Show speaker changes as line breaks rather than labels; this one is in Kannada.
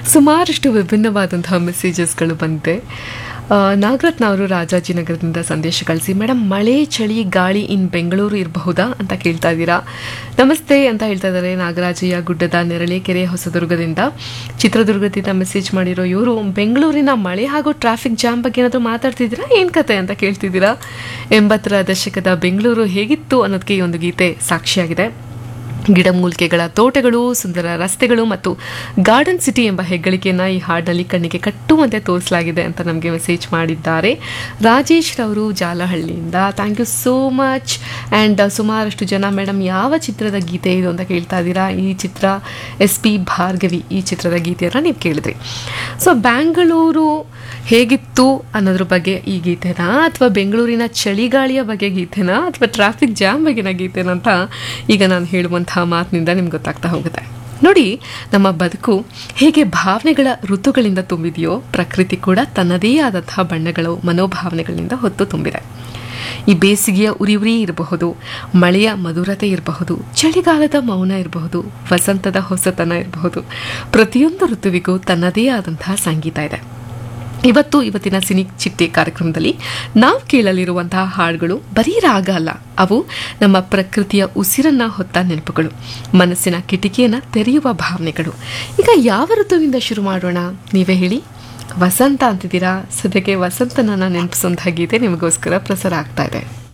ಸುಮಾರಷ್ಟು ವಿಭಿನ್ನವಾದಂತಹ ಮೆಸೇಜಸ್ಗಳು ಬಂದಿದೆ ಆ, ನಾಗರತ್ನ ಅವರು ರಾಜಾಜಿನಗರದಿಂದ ಸಂದೇಶ ಕಳಿಸಿ ಮೇಡಮ್ ಮಳೆ ಚಳಿ ಗಾಳಿ ಇನ್ ಬೆಂಗಳೂರು ಇರಬಹುದಾ ಅಂತ ಕೇಳ್ತಾ ಇದ್ದೀರಾ ನಮಸ್ತೆ ಅಂತ ಹೇಳ್ತಾ ಇದ್ದಾರೆ ನಾಗರಾಜಯ್ಯ ಗುಡ್ಡದ ನೆರಳೇಕೆರೆ ಹೊಸದುರ್ಗದಿಂದ ಚಿತ್ರದುರ್ಗದಿಂದ ಮೆಸೇಜ್ ಮಾಡಿರೋ ಇವರು ಬೆಂಗಳೂರಿನ ಮಳೆ ಹಾಗೂ ಟ್ರಾಫಿಕ್ ಜಾಮ್ ಬಗ್ಗೆ ಏನಾದರೂ ಮಾತಾಡ್ತಿದ್ದೀರಾ ಏನು ಕತೆ ಅಂತ ಕೇಳ್ತಿದ್ದೀರಾ ಎಂಬತ್ತರ ದಶಕದ ಬೆಂಗಳೂರು ಹೇಗಿತ್ತು ಅನ್ನೋದಕ್ಕೆ ಈ ಒಂದು ಗೀತೆ ಸಾಕ್ಷಿಯಾಗಿದೆ ಗಿಡಮೂಲಿಕೆಗಳ ತೋಟಗಳು ಸುಂದರ ರಸ್ತೆಗಳು ಮತ್ತು ಗಾರ್ಡನ್ ಸಿಟಿ ಎಂಬ ಹೆಗ್ಗಳಿಕೆಯನ್ನ ಈ ಹಾಡಿನಲ್ಲಿ ಕಣ್ಣಿಗೆ ಕಟ್ಟುವಂತೆ ತೋರಿಸಲಾಗಿದೆ ಅಂತ ನಮಗೆ ಮೆಸೇಜ್ ಮಾಡಿದ್ದಾರೆ ರಾಜೇಶ್ ರವರು ಜಾಲಹಳ್ಳಿಯಿಂದ thank you so much and ಸುಮಾರಷ್ಟು ಜನ ಮೇಡಮ್ ಯಾವ ಚಿತ್ರದ ಗೀತೆ ಇದು ಅಂತ ಕೇಳ್ತಾ ಇದ್ದೀರಾ ಈ ಚಿತ್ರ ಎಸ್ ಪಿ ಭಾರ್ಗವಿ ಈ ಚಿತ್ರದ ಗೀತೆಯನ್ನು ನೀವು ಕೇಳಿದ್ರಿ ಸೊ ಬ್ಯಾಂಗಳೂರು ಹೇಗಿತ್ತು ಅನ್ನೋದ್ರ ಬಗ್ಗೆ ಈ ಗೀತೆನಾ ಅಥವಾ ಬೆಂಗಳೂರಿನ ಚಳಿಗಾಳಿಯ ಬಗ್ಗೆ ಗೀತೆನಾ ಅಥವಾ ಟ್ರಾಫಿಕ್ ಜಾಮ್ ಬಗ್ಗೆನ ಗೀತೆನಾ ಅಂತ ಈಗ ನಾನು ಹೇಳುವಂತಹ ಮಾತಿನಿಂದ ನಿಮ್ಗೆ ಗೊತ್ತಾಗ್ತಾ ಹೋಗುತ್ತೆ ನೋಡಿ ನಮ್ಮ ಬದುಕು ಹೇಗೆ ಭಾವನೆಗಳ ಋತುಗಳಿಂದ ತುಂಬಿದೆಯೋ ಪ್ರಕೃತಿ ಕೂಡ ತನ್ನದೇ ಆದಂತಹ ಬಣ್ಣಗಳು ಮನೋಭಾವನೆಗಳಿಂದ ಹೊತ್ತು ತುಂಬಿದೆ ಈ ಬೇಸಿಗೆಯ ಉರಿ ಉರಿ ಇರಬಹುದು ಮಳೆಯ ಮಧುರತೆ ಇರಬಹುದು ಚಳಿಗಾಲದ ಮೌನ ಇರಬಹುದು ವಸಂತದ ಹೊಸತನ ಇರಬಹುದು ಪ್ರತಿಯೊಂದು ಋತುವಿಗೂ ತನ್ನದೇ ಆದಂತಹ ಸಂಗೀತ ಇದೆ ಇವತ್ತು ಇವತ್ತಿನ ಸಿನಿ ಚಿಟ್ಟೆ ಕಾರ್ಯಕ್ರಮದಲ್ಲಿ ನಾವು ಕೇಳಲಿರುವಂತಹ ಹಾಡುಗಳು ಬರೀ ರಾಗ ಅಲ್ಲ ಅವು ನಮ್ಮ ಪ್ರಕೃತಿಯ ಉಸಿರನ್ನ ಹೊತ್ತ ನೆನಪುಗಳು ಮನಸ್ಸಿನ ಕಿಟಿಕಿಯನ್ನ ತೆರೆಯುವ ಭಾವನೆಗಳು ಈಗ ಯಾವ ಋತುವಿಂದ ಶುರು ಮಾಡೋಣ ನೀವೇ ಹೇಳಿ ವಸಂತ ಅಂತಿದ್ದೀರಾ ಸದ್ಯಕ್ಕೆ ವಸಂತನ ನೆನಪಿಸುವಂತಹ ಗೀತೆ ನಿಮಗೋಸ್ಕರ ಪ್ರಸಾರ ಆಗ್ತಾ ಇದೆ